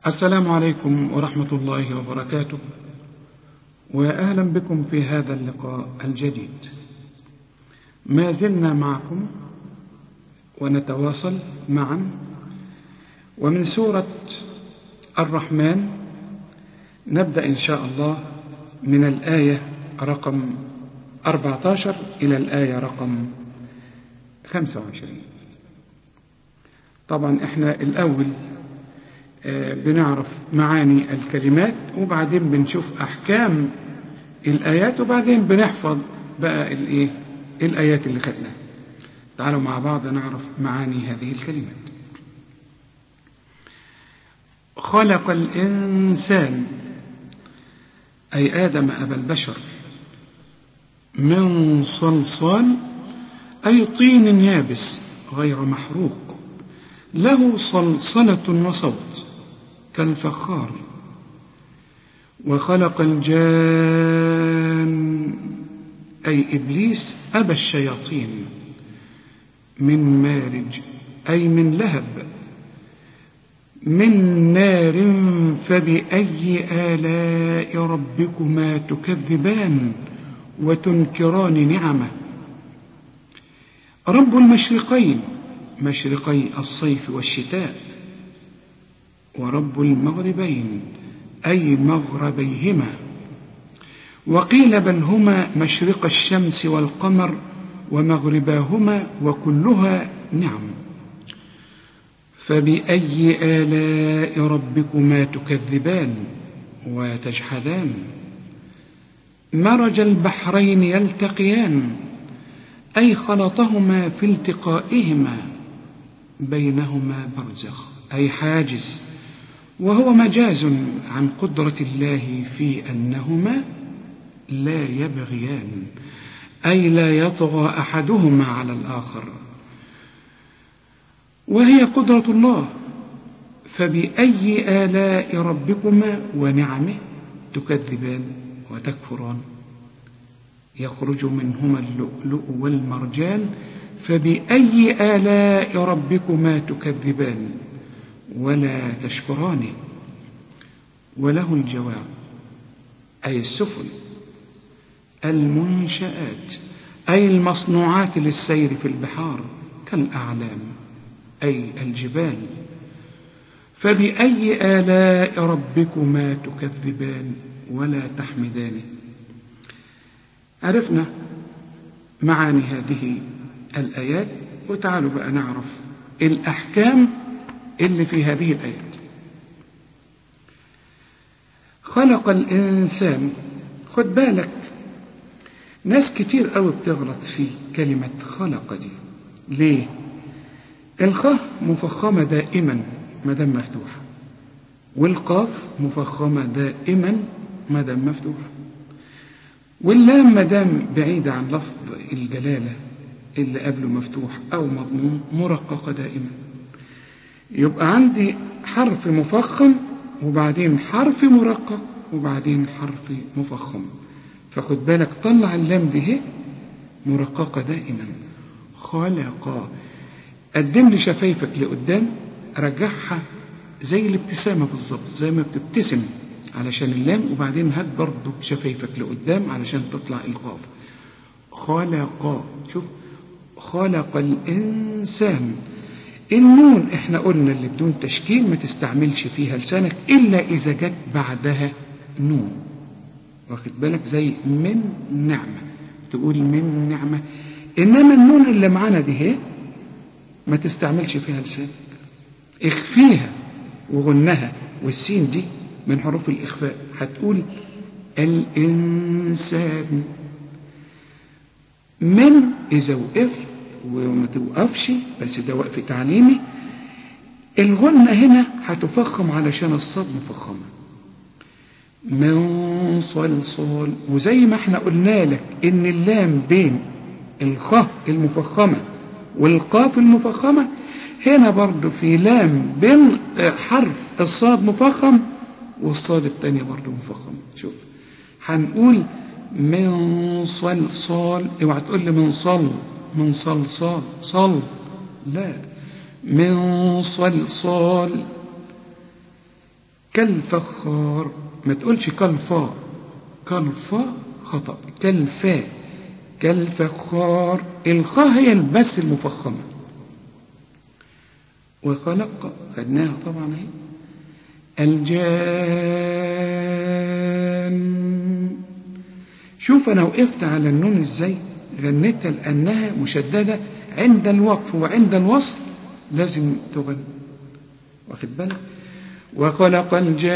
السلام عليكم ورحمة الله وبركاته وأهلا بكم في هذا اللقاء الجديد ما زلنا معكم ونتواصل معا ومن سورة الرحمن نبدأ إن شاء الله من الآية رقم 14 إلى الآية رقم 25 طبعا احنا الأول بنعرف معاني الكلمات وبعدين بنشوف أحكام الآيات وبعدين بنحفظ بقى الإيه الآيات اللي خدناها تعالوا مع بعض نعرف معاني هذه الكلمات خلق الإنسان أي آدم أبا البشر من صلصال أي طين يابس غير محروق له صلصلة وصوت كالفخار وخلق الجان أي إبليس أبا الشياطين من مارج أي من لهب من نار فبأي آلاء ربكما تكذبان وتنكران نعمه رب المشرقين مشرقي الصيف والشتاء ورب المغربين أي مغربيهما وقيل بل هما مشرق الشمس والقمر ومغرباهما وكلها نعم فبأي آلاء ربكما تكذبان وتجحدان مرج البحرين يلتقيان أي خلطهما في التقائهما بينهما برزخ أي حاجز وهو مجاز عن قدرة الله في أنهما لا يبغيان أي لا يطغى أحدهما على الآخر وهي قدرة الله فبأي آلاء ربكما ونعمه تكذبان وتكفران يخرج منهما اللؤلؤ والمرجان فبأي آلاء ربكما تكذبان ولا تشكران وله الجواب أي السفن المنشآت أي المصنوعات للسير في البحار كالأعلام أي الجبال فبأي آلاء ربكما تكذبان ولا تحمدان عرفنا معاني هذه الآيات وتعالوا بقى نعرف الأحكام اللي في هذه الآيات خلق الإنسان خد بالك ناس كتير قوي بتغلط في كلمة خلق دي ليه الخاء مفخمة دائما ما دام مفتوحة والقاف مفخمة دائما ما دام مفتوحة واللام ما دام بعيدة عن لفظ الجلالة اللي قبله مفتوح أو مضموم مرققة دائما يبقى عندي حرف مفخم وبعدين حرف مرقق وبعدين حرف مفخم فخد بالك طلع اللام دي هي مرققة دائما خلق قدم لي شفايفك لقدام رجعها زي الابتسامة بالظبط زي ما بتبتسم علشان اللام وبعدين هات برضه شفايفك لقدام علشان تطلع القاف خلق شوف خلق الإنسان النون احنا قلنا اللي بدون تشكيل ما تستعملش فيها لسانك إلا إذا جت بعدها نون واخد بالك زي من نعمة تقول من نعمة إنما النون اللي معانا دي هي ما تستعملش فيها لسانك اخفيها وغنها والسين دي من حروف الإخفاء هتقول الإنسان من إذا وقفت وما توقفش بس ده وقف تعليمي الغنة هنا هتفخم علشان الصاد مفخمة من صلصال وزي ما احنا قلنا لك ان اللام بين الخاء المفخمة والقاف المفخمة هنا برضو في لام بين حرف الصاد مفخم والصاد الثانية برضو مفخم شوف هنقول من صلصال اوعى تقول لي من صل من صلصال صل لا من صلصال كالفخار ما تقولش كالفا كالفا خطأ كالفا كالفخار الخاء هي البس المفخمة وخلق خدناها طبعا اهي الجان شوف انا وقفت على النون ازاي غنيتها لانها مشدده عند الوقف وعند الوصل لازم تغني واخد بالك وخلق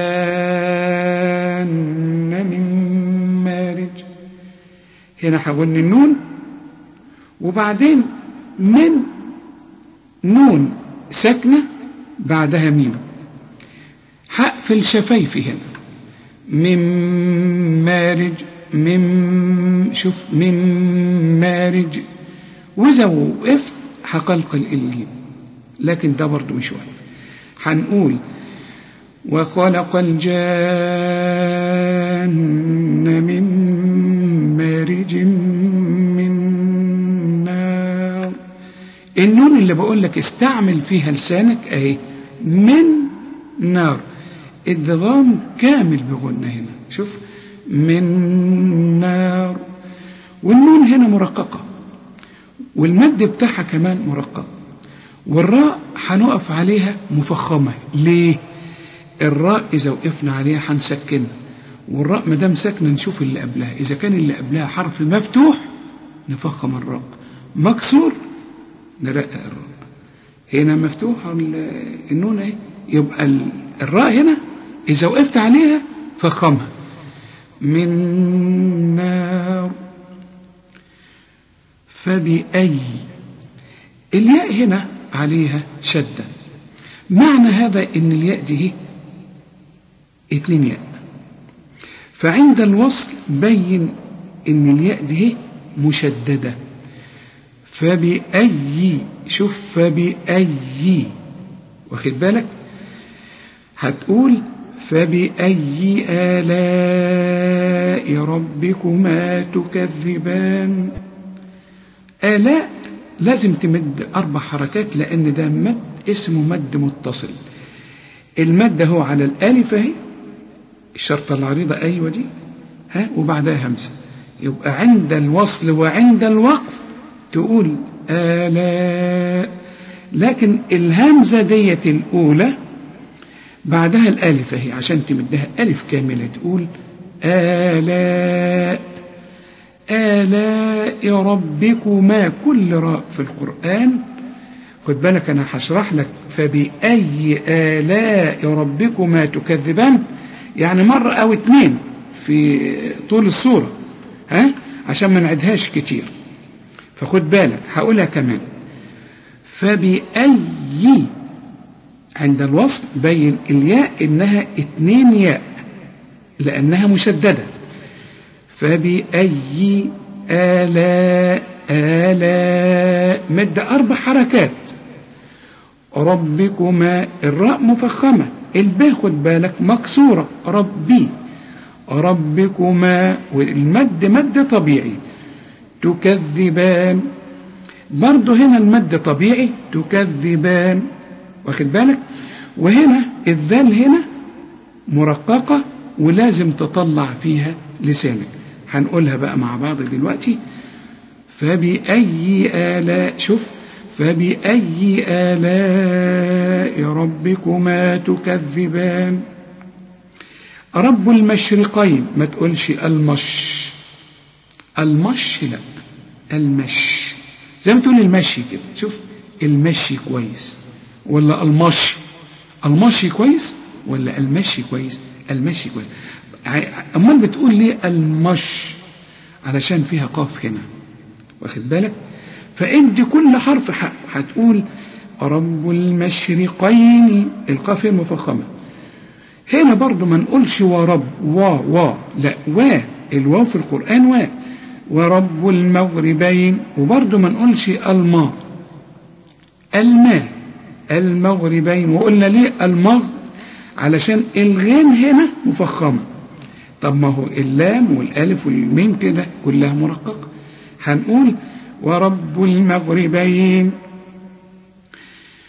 الجان من مارج هنا هغني النون وبعدين من نون ساكنه بعدها ميم هقفل شفايفي هنا من مارج من شوف من مارج وإذا وقفت هقلقل الجيم لكن ده برضو مش واقف هنقول وخلق الجان من مارج من نار النون اللي بقول لك استعمل فيها لسانك اهي من نار ادغام كامل بغنى هنا شوف من نار والنون هنا مرققة والمد بتاعها كمان مرقق والراء هنقف عليها مفخمة ليه الراء إذا وقفنا عليها هنسكنها والراء ما دام ساكنة نشوف اللي قبلها إذا كان اللي قبلها حرف مفتوح نفخم الراء مكسور نرقق الراء هنا مفتوحة النون اهي يبقى الراء هنا إذا وقفت عليها فخمها من نار فبأي الياء هنا عليها شدة معنى هذا ان الياء دي اتنين ياء فعند الوصل بين ان الياء دي مشددة فبأي شوف فبأي واخد بالك هتقول فبأي آلاء ربكما تكذبان آلاء لازم تمد أربع حركات لأن ده مد اسمه مد متصل المد هو على الألف أهي الشرطة العريضة أيوة دي ها وبعدها همزة يبقى عند الوصل وعند الوقف تقول آلاء لكن الهمزة ديت الأولى بعدها الألف أهي عشان تمدها ألف كاملة تقول آلاء آلاء ربكما كل راء في القرآن خد بالك أنا هشرح لك فبأي آلاء ربكما تكذبان يعني مرة أو اتنين في طول السورة ها عشان ما نعدهاش كتير فخد بالك هقولها كمان فبأي عند الوصل بين الياء إنها اتنين ياء لأنها مشددة فبأي آلاء آلاء مد أربع حركات ربكما الراء مفخمة الباء خد بالك مكسورة ربي ربكما والمد مد طبيعي تكذبان برضه هنا المد طبيعي تكذبان واخد بالك وهنا الذال هنا مرققة ولازم تطلع فيها لسانك هنقولها بقى مع بعض دلوقتي فبأي آلاء شوف فبأي آلاء ربكما تكذبان رب المشرقين ما تقولش المش المش لا المش زي ما تقول المشي كده شوف المشي كويس ولا المشي المشي كويس ولا المشي كويس المشي كويس امال بتقول ليه المش علشان فيها قاف هنا واخد بالك فانت كل حرف هتقول رب المشرقين القاف هي مفخمه هنا برضو ما نقولش ورب وا وا لا وا الواو في القرآن وا ورب المغربين وبرضو ما نقولش الماء الماء المغربين وقلنا ليه المغ علشان الغين هنا مفخمة طب ما هو اللام والالف والميم كده كلها مرققة هنقول ورب المغربين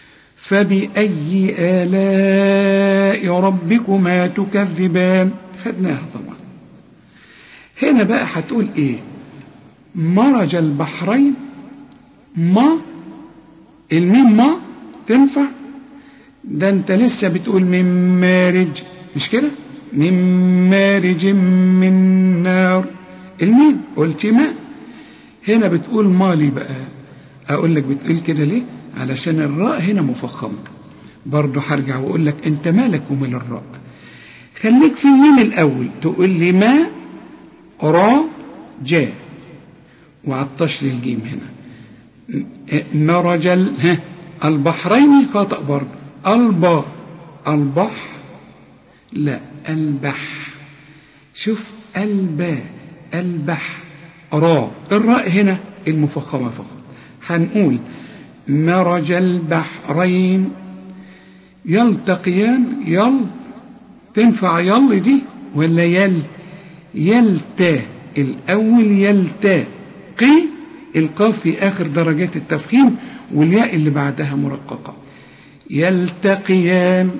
فبأي آلاء ربكما تكذبان خدناها طبعا هنا بقى هتقول ايه مرج البحرين ما الميم ما تنفع ده انت لسه بتقول من مارج مش كده من مارج من نار الميم قلت ما هنا بتقول مالي بقى اقول لك بتقول كده ليه علشان الراء هنا مفخمه برضه هرجع واقول لك انت مالك ومال الراء خليك في الميم الاول تقول لي ما را جا وعطش لي الجيم هنا مرج ها البحرين خطأ برضه البا البحر لا البح شوف البا البح را الراء هنا المفخمة فقط هنقول مرج البحرين يلتقيان يل تنفع يل دي ولا يل يلتا الأول يلتا قي القاف في آخر درجات التفخيم والياء اللي بعدها مرققة يلتقيان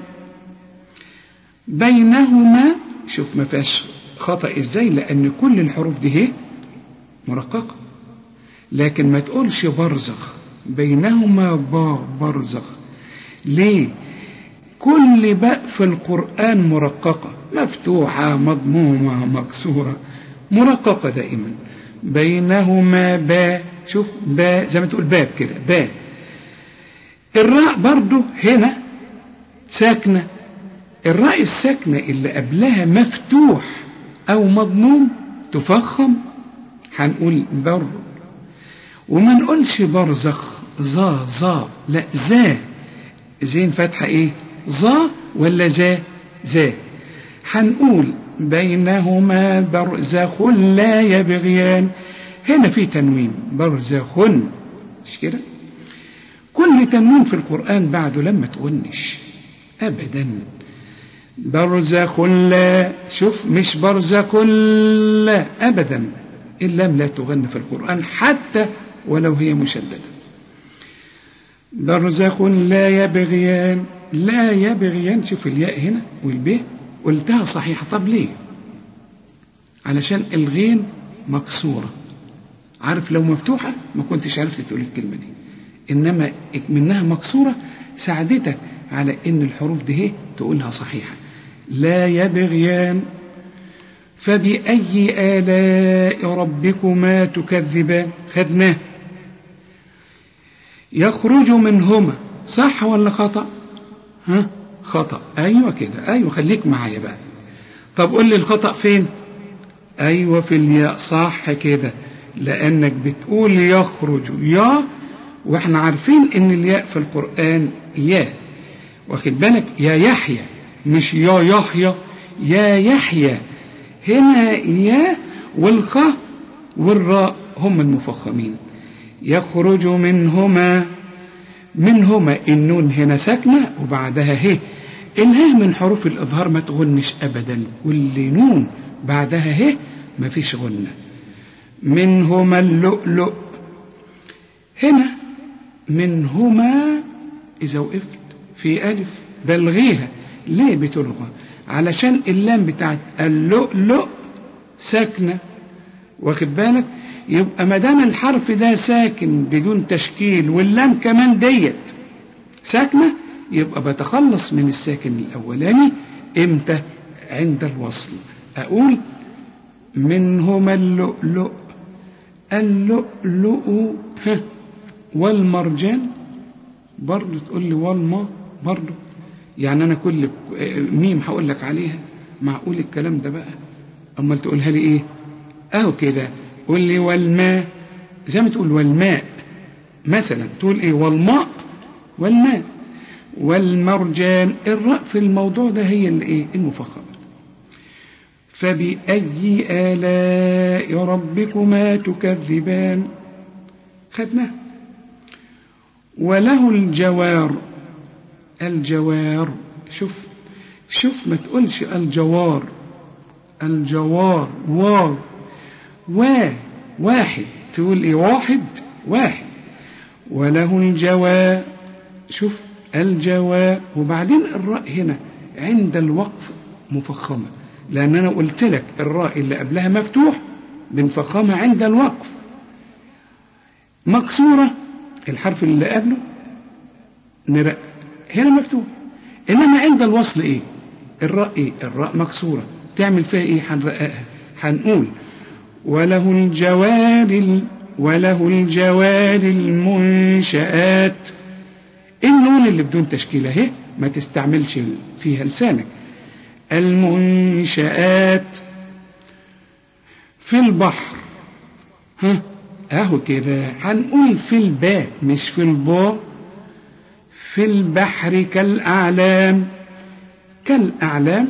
بينهما شوف ما فيهاش خطأ ازاي لأن كل الحروف دي هي مرققة لكن ما تقولش برزخ بينهما با برزخ ليه كل باء في القرآن مرققة مفتوحة مضمومة مكسورة مرققة دائما بينهما با شوف با زي ما تقول باب كده با الراء برضو هنا ساكنة الراء الساكنة اللي قبلها مفتوح أو مضموم تفخم هنقول بر وما نقولش برزخ ظا ظا لا ذا زين فتحة ايه ظا ولا ذا ذا هنقول بينهما برزخ لا يبغيان هنا في تنوين برزخ مش كده كل تنوين في القرآن بعده لما تغنش أبدا برزخ لا شوف مش برزخ لا أبدا اللام لا تغن في القرآن حتى ولو هي مشددة برزخ لا يبغيان لا يبغيان شوف الياء هنا والب قلتها صحيحة طب ليه علشان الغين مكسورة عارف لو مفتوحة ما كنتش عرفت تقول الكلمة دي إنما منها مكسورة ساعدتك على إن الحروف دي هي تقولها صحيحة لا يبغيان فبأي آلاء ربكما تكذبان خدناه يخرج منهما صح ولا خطأ ها خطأ أيوة كده أيوة خليك معايا بقى طب قول لي الخطأ فين أيوة في الياء صح كده لأنك بتقول يخرج يا واحنا عارفين ان الياء في القرآن يا واخد بالك يا يحيى مش يا يحيى يا يحيى هنا يا والخاء والراء هم المفخمين يخرج منهما منهما النون هنا ساكنة وبعدها هي الها من حروف الإظهار ما تغنش أبدا كل نون بعدها هي ما فيش غنة منهما اللؤلؤ هنا منهما إذا وقفت في ألف بلغيها ليه بتلغى علشان اللام بتاعت اللؤلؤ ساكنة واخد بالك يبقى ما دام الحرف ده ساكن بدون تشكيل واللام كمان ديت ساكنة يبقى بتخلص من الساكن الأولاني إمتى عند الوصل أقول منهما اللؤلؤ اللؤلؤ ها والمرجان برضه تقول لي والما برضه يعني أنا كل ميم هقول لك عليها معقول الكلام ده بقى أمال تقولها لي إيه أهو كده قول لي والماء زي ما تقول والماء مثلا تقول إيه والماء والماء والمرجان الراء في الموضوع ده هي اللي إيه المفخمة فبأي آلاء ربكما تكذبان خدناه وله الجوار الجوار شوف شوف ما تقولش الجوار الجوار وار و واحد تقول ايه واحد واحد وله الجوار شوف الجواب وبعدين الراء هنا عند الوقف مفخمة لأن أنا قلت لك الراء اللي قبلها مفتوح بنفخمها عند الوقف مكسورة الحرف اللي قبله نرق هنا مفتوح إنما عند الوصل إيه الراء إيه الراء مكسورة تعمل فيها إيه هنرققها هنقول وله الجوار وله الجوار المنشآت النون اللي بدون تشكيل اهي ما تستعملش فيها لسانك المنشآت في البحر ها اهو كده هنقول في الباء مش في الباء في البحر كالأعلام كالأعلام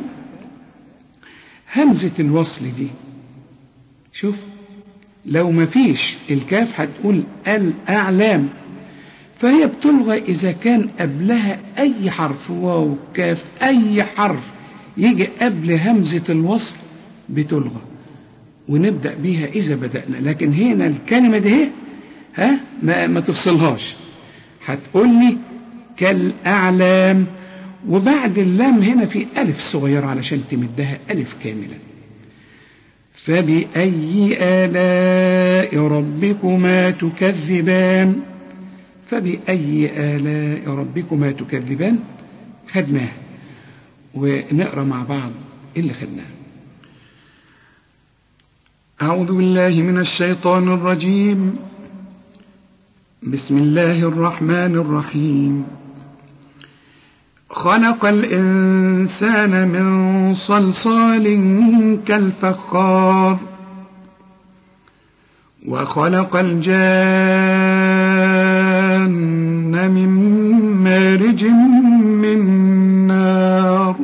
همزة الوصل دي شوف لو ما فيش الكاف هتقول الأعلام فهي بتلغى إذا كان قبلها أي حرف واو كاف أي حرف يجي قبل همزة الوصل بتلغى ونبدأ بيها إذا بدأنا لكن هنا الكلمة دي ها ما, ما تفصلهاش هتقول لي كالأعلام وبعد اللام هنا في ألف صغيرة علشان تمدها ألف كاملة فبأي آلاء ربكما تكذبان فبأي آلاء ربكما تكذبان خدناه ونقرأ مع بعض اللي خدناه أعوذ بالله من الشيطان الرجيم بسم الله الرحمن الرحيم خلق الإنسان من صلصال كالفخار وخلق الجان من مارج من نار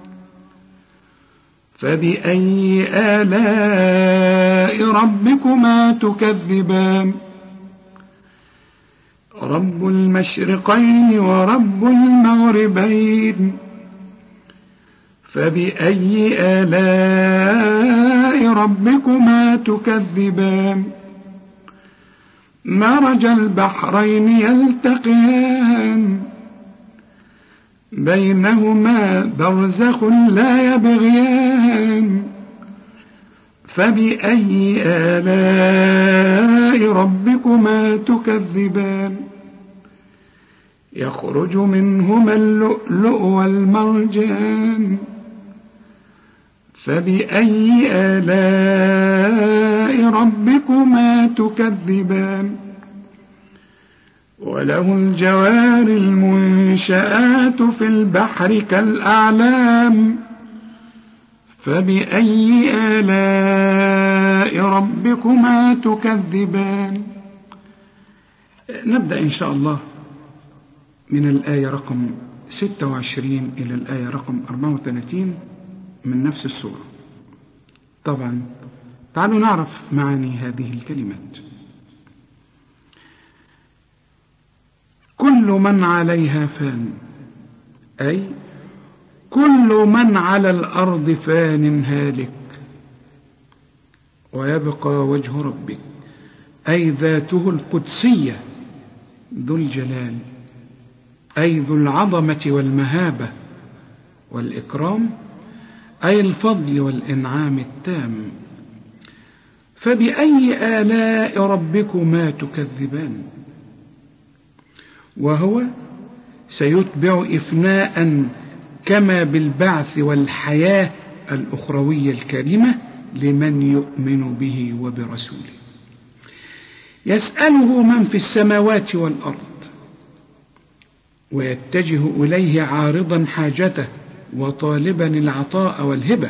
فبأي آلاء ربكما تكذبان رب المشرقين ورب المغربين فبأي آلاء ربكما تكذبان مرج البحرين يلتقيان بينهما برزخ لا يبغيان فبأي آلاء ربكما تكذبان يخرج منهما اللؤلؤ والمرجان فبأي آلاء ربكما تكذبان وله الجوار المنشآت في البحر كالأعلام فبأي آلاء ربكما تكذبان نبدأ إن شاء الله من الآية رقم 26 إلى الآية رقم 34 من نفس السورة طبعا تعالوا نعرف معاني هذه الكلمات كل من عليها فان أي كل من على الأرض فان هالك ويبقى وجه ربك أي ذاته القدسية ذو الجلال أي ذو العظمة والمهابة والإكرام أي الفضل والإنعام التام فبأي آلاء ربكما تكذبان وهو سيتبع إفناء كما بالبعث والحياة الأخروية الكريمة لمن يؤمن به وبرسوله يسأله من في السماوات والأرض ويتجه إليه عارضا حاجته وطالبا العطاء والهبة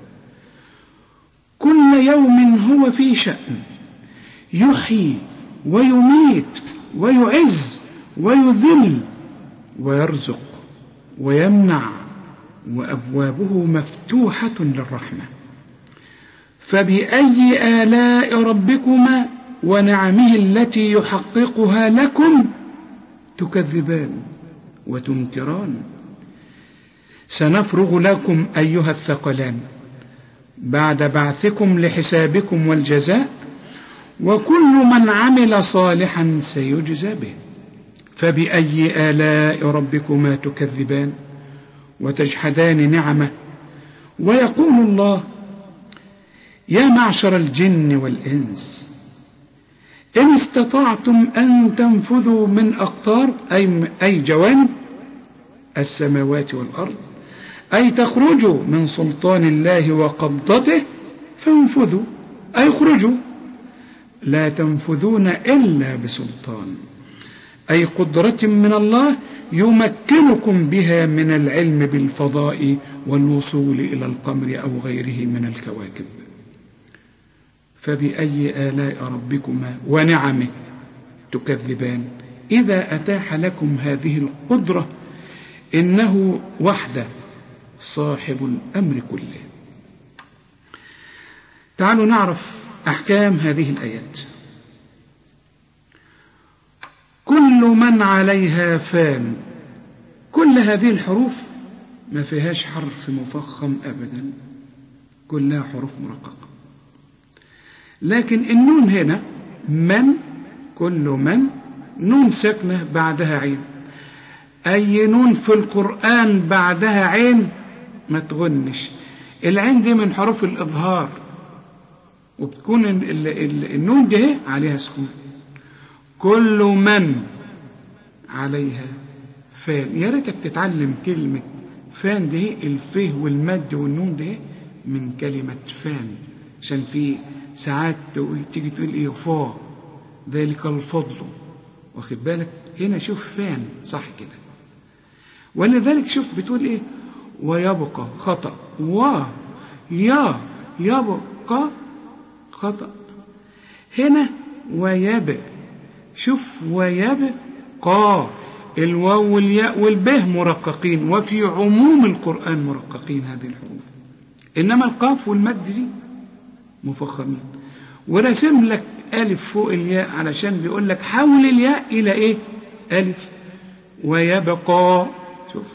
كل يوم هو في شأن يحيي ويميت ويعز ويذل ويرزق ويمنع وأبوابه مفتوحة للرحمة فبأي آلاء ربكما ونعمه التي يحققها لكم تكذبان وتنكران سنفرغ لكم أيها الثقلان بعد بعثكم لحسابكم والجزاء وكل من عمل صالحا سيجزى به فبأي آلاء ربكما تكذبان وتجحدان نعمه ويقول الله يا معشر الجن والإنس إن استطعتم أن تنفذوا من أقطار أي, أي جوانب السماوات والأرض أي تخرجوا من سلطان الله وقبضته فانفذوا أي اخرجوا لا تنفذون إلا بسلطان أي قدرة من الله يمكنكم بها من العلم بالفضاء والوصول إلى القمر أو غيره من الكواكب فبأي آلاء ربكما ونعمه تكذبان إذا أتاح لكم هذه القدرة إنه وحده صاحب الأمر كله تعالوا نعرف أحكام هذه الآيات كل من عليها فان كل هذه الحروف ما فيهاش حرف مفخم أبدا كلها حروف مرققة لكن النون هنا من كل من نون ساكنة بعدها عين أي نون في القرآن بعدها عين ما تغنش العين دي من حروف الإظهار وبتكون النون دي عليها سكون كل من عليها فان يا ريتك تتعلم كلمة فان دي الفه والمد والنون دي من كلمة فان عشان في ساعات تيجي تقول ايه فا ذلك الفضل واخد بالك هنا شوف فان صح كده ولذلك شوف بتقول ايه ويبقى خطأ و يا يبقى خطأ هنا ويبقى شوف ويبقى الواو والياء والباء مرققين وفي عموم القرآن مرققين هذه الحروف إنما القاف والمد دي مفخمين ورسم لك ألف فوق الياء علشان بيقول لك حول الياء إلى إيه ألف ويبقى شوف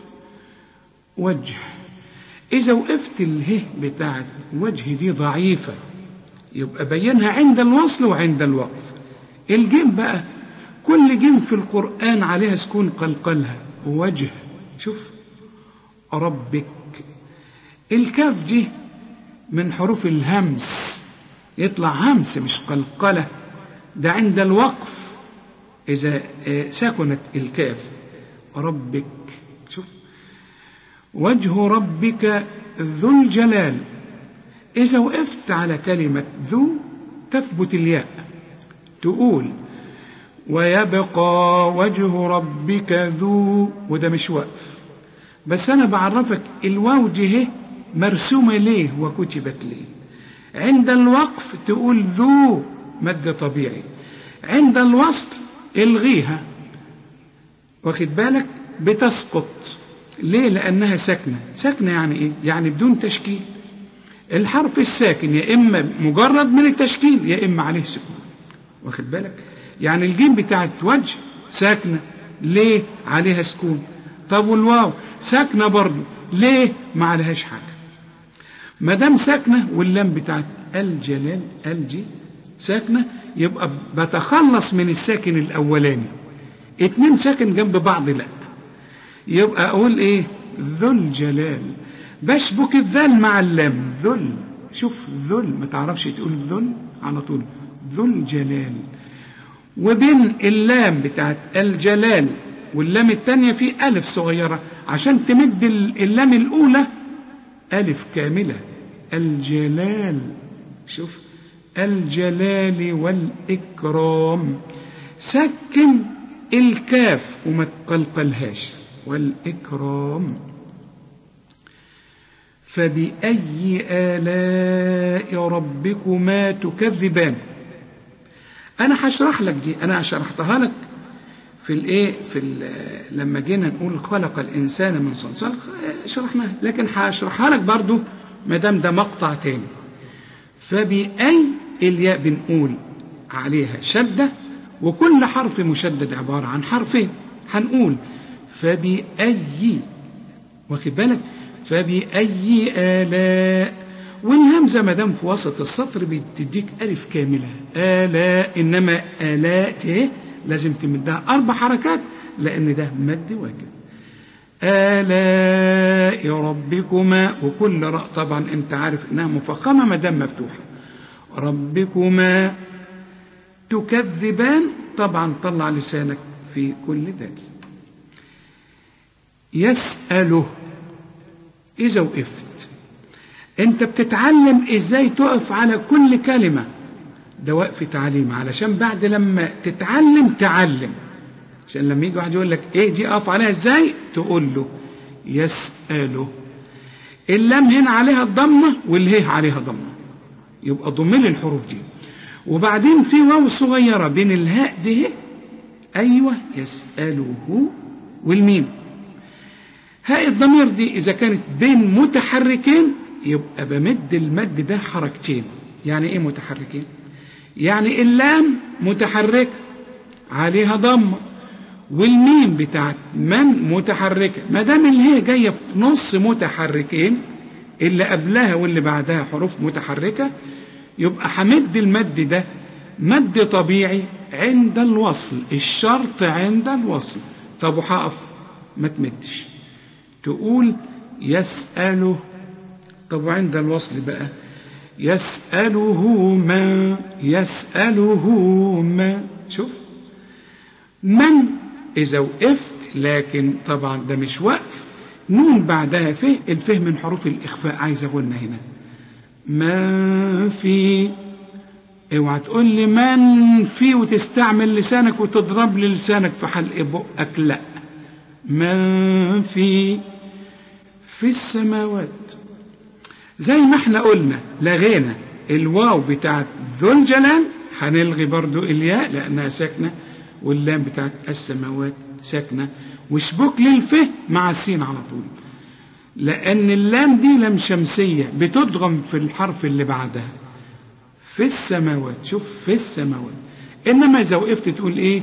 وجه إذا وقفت اله بتاعت وجه دي ضعيفة يبقى بينها عند الوصل وعند الوقف الجيم بقى كل جيم في القرآن عليها سكون قلقلها وجه شوف ربك الكاف دي من حروف الهمس يطلع همس مش قلقلة ده عند الوقف إذا سكنت الكاف ربك شوف وجه ربك ذو الجلال إذا وقفت على كلمة ذو تثبت الياء تقول ويبقى وجه ربك ذو وده مش وقف بس أنا بعرفك الواو دي مرسومة ليه وكتبت ليه عند الوقف تقول ذو مد طبيعي عند الوصل الغيها واخد بالك بتسقط ليه لأنها ساكنة ساكنة يعني إيه يعني بدون تشكيل الحرف الساكن يا إما مجرد من التشكيل يا إما عليه سكون واخد بالك يعني الجيم بتاعت وجه ساكنة ليه عليها سكون طب والواو ساكنة برضه ليه ما عليهاش حاجة ما دام ساكنة واللام بتاعت الجلال الجي ساكنة يبقى بتخلص من الساكن الأولاني اتنين ساكن جنب بعض لا يبقى أقول إيه ذو الجلال بشبك الذال مع اللام ذل شوف ذل ما تعرفش تقول ذل على طول ذو الجلال وبين اللام بتاعت الجلال واللام التانية في ألف صغيرة عشان تمد اللام الأولى ألف كاملة الجلال شوف الجلال والإكرام سكن الكاف وما تقلقلهاش والإكرام فبأي آلاء ربكما تكذبان أنا هشرح لك دي أنا شرحتها لك في الايه في لما جينا نقول خلق الانسان من صلصال شرحناها لكن هشرحها لك برضو ما دام ده مقطع تاني فبأي الياء بنقول عليها شدة وكل حرف مشدد عبارة عن حرفين هنقول فبأي واخد بالك فبأي آلاء والهمزة ما دام في وسط السطر بتديك ألف كاملة آلاء إنما آلاء إيه لازم تمدها أربع حركات لأن ده مد واجب آلاء ربكما وكل راء طبعا انت عارف انها مفخمة ما دام مفتوحة ربكما تكذبان طبعا طلع لسانك في كل ذلك يسأله إذا وقفت أنت بتتعلم إزاي تقف على كل كلمة ده وقف تعليم علشان بعد لما تتعلم تعلم عشان لما يجي واحد يقول لك ايه دي اقف عليها ازاي تقول له يسأله اللام هنا عليها الضمة والهيه عليها ضمة يبقى ضم لي الحروف دي وبعدين في واو صغيرة بين الهاء دي أيوة يسأله والميم هاء الضمير دي إذا كانت بين متحركين يبقى بمد المد ده حركتين يعني إيه متحركين؟ يعني اللام متحركة عليها ضمة والميم بتاعت من متحركة ما دام اللي هي جاية في نص متحركين اللي قبلها واللي بعدها حروف متحركة يبقى همد المد ده مد طبيعي عند الوصل الشرط عند الوصل طب وهقف ما تمدش تقول يسأله طب وعند الوصل بقى يسأله ما يسأله ما شوف من إذا وقفت لكن طبعا ده مش وقف نون بعدها فيه الفه من حروف الإخفاء عايز أقولنا هنا ما في اوعى تقول لي من في وتستعمل لسانك وتضرب لي لسانك في حلق بقك لا من في في السماوات زي ما احنا قلنا لغينا الواو بتاعت ذو الجلال هنلغي برضو الياء لأنها ساكنة واللام بتاعت السماوات ساكنة واشبك للفه مع السين على طول لأن اللام دي لام شمسية بتدغم في الحرف اللي بعدها في السماوات شوف في السماوات إنما إذا وقفت تقول إيه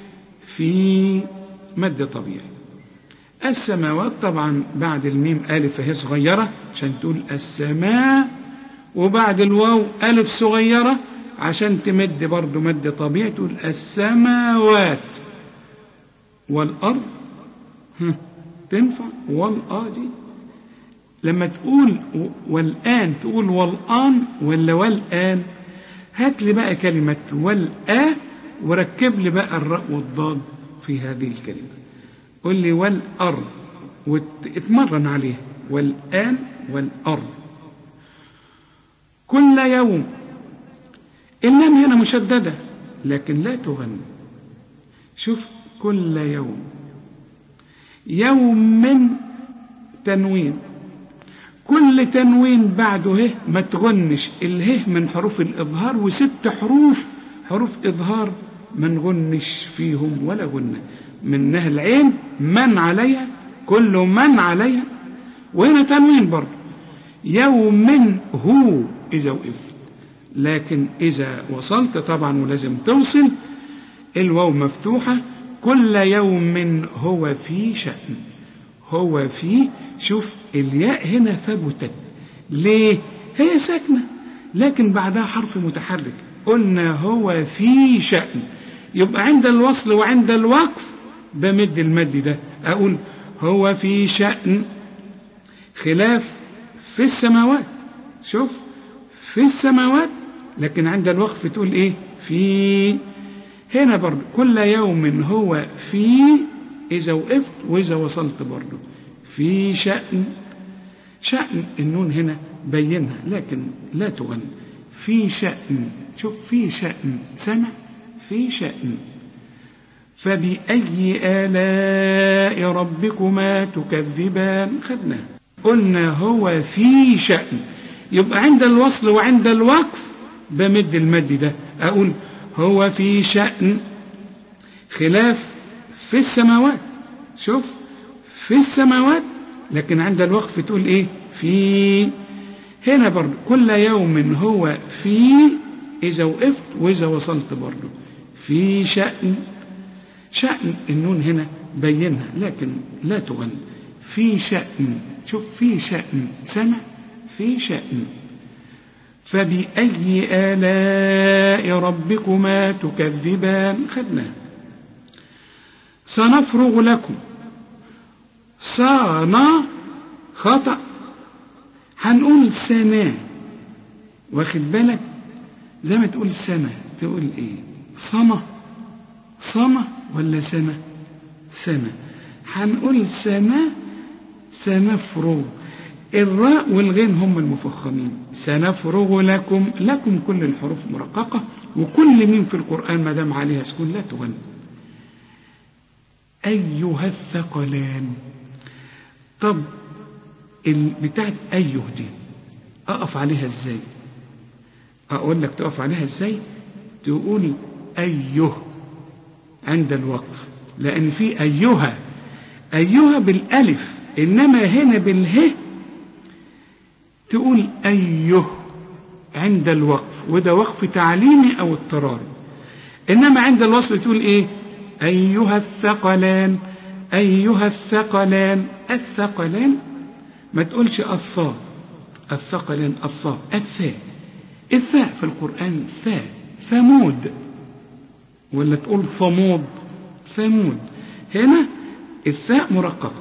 في مد طبيعي السماوات طبعا بعد الميم ألف فهي صغيرة عشان تقول السماء وبعد الواو ألف صغيرة عشان تمد برضو مد طبيعي تقول السماوات والأرض تنفع والآ دي لما تقول والآن تقول والآن ولا والآن هات لي بقى كلمة والآ وركب لي بقى الراء والضاد في هذه الكلمة قل لي والأرض واتمرن عليه والآن والأرض كل يوم اللام هنا مشددة لكن لا تغنى شوف كل يوم يوم من تنوين كل تنوين بعده هه ما تغنش اله من حروف الإظهار وست حروف حروف إظهار ما نغنش فيهم ولا غنة منها العين من عليها كل من عليها وهنا تنوين برضه يوم هو إذا وقفت لكن إذا وصلت طبعا ولازم توصل الواو مفتوحة كل يوم هو في شأن هو في شوف الياء هنا ثبتت ليه هي ساكنة لكن بعدها حرف متحرك قلنا هو في شأن يبقى عند الوصل وعند الوقف بمد المد ده أقول هو في شأن خلاف في السماوات شوف في السماوات لكن عند الوقف تقول ايه في هنا برضه كل يوم هو في إذا وقفت وإذا وصلت برضه في شأن شأن النون هنا بينها لكن لا تغن في شأن شوف في شأن سمع في شأن فبأي آلاء ربكما تكذبان خدنا قلنا هو في شأن يبقى عند الوصل وعند الوقف بمد المد ده أقول هو في شأن خلاف في السماوات شوف في السماوات لكن عند الوقف تقول ايه في هنا برضه كل يوم هو في إذا وقفت وإذا وصلت برضه في شأن شأن النون هنا بينها لكن لا تغن في شأن شوف في شأن سمع في شأن فبأي آلاء ربكما تكذبان خدنا سنفرغ لكم صانا خطأ هنقول سنة واخد بالك زي ما تقول سنة تقول ايه صمة صمة ولا سنة سنة هنقول سنة سنفرغ الراء والغين هم المفخمين سنفرغ لكم لكم كل الحروف مرققة وكل مين في القرآن ما دام عليها سكون لا تغن أيها الثقلان طب بتاعت أيه دي أقف عليها إزاي أقول لك تقف عليها إزاي تقول أيه عند الوقف لأن في أيها أيها بالألف إنما هنا بالهه تقول أيه عند الوقف وده وقف تعليمي أو اضطراري إنما عند الوصل تقول إيه أيها الثقلان أيها الثقلان الثقلان ما تقولش الثاء الثقلان الثاء الثاء الثاء في القرآن ثاء ثمود ولا تقول ثمود ثمود هنا الثاء مرققة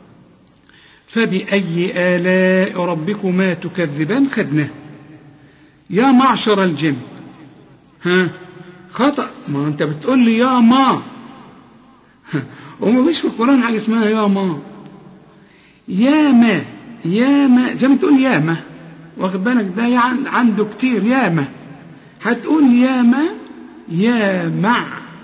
فبأي آلاء ربكما تكذبان خدناه يا معشر الجن ها خطأ ما أنت بتقول لي يا ما وما فيش في القرآن حاجة اسمها يا ما يا ما يا ما زي ما تقول يا ما واخد بالك ده يعني عنده كتير يا ما هتقول يا ما يا مع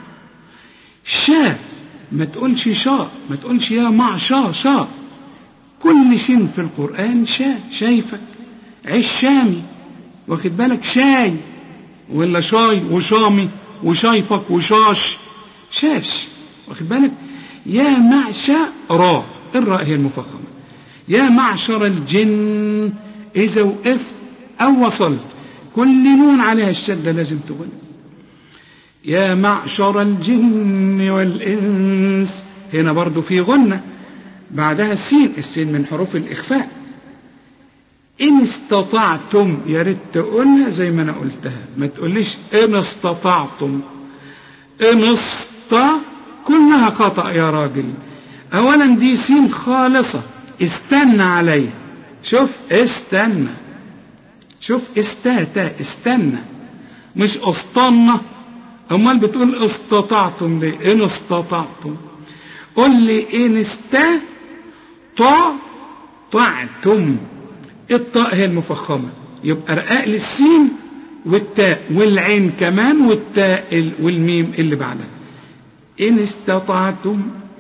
شا ما تقولش شا ما تقولش يا مع شا شا كل شيء في القرآن شا شايفك عشامي واخد بالك شاي ولا شاي وشامي وشايفك وشاش شاش واخد بالك يا معشر را الراء هي المفخمة يا معشر الجن إذا وقفت أو وصلت كل نون عليها الشدة لازم تقول يا معشر الجن والإنس هنا برضو في غنة بعدها السين السين من حروف الإخفاء إن استطعتم يا ريت تقولها زي ما أنا قلتها ما تقوليش إن استطعتم إن استا كلها خطأ يا راجل أولا دي سين خالصة استنى عليها شوف استنى شوف استاتا استنى مش استنى امال بتقول استطعتم ليه ان استطعتم قل لي ان استا طا طعتم الطاء هي المفخمه يبقى رقاق للسين والتاء والعين كمان والتاء والميم اللي بعدها ان استطعتم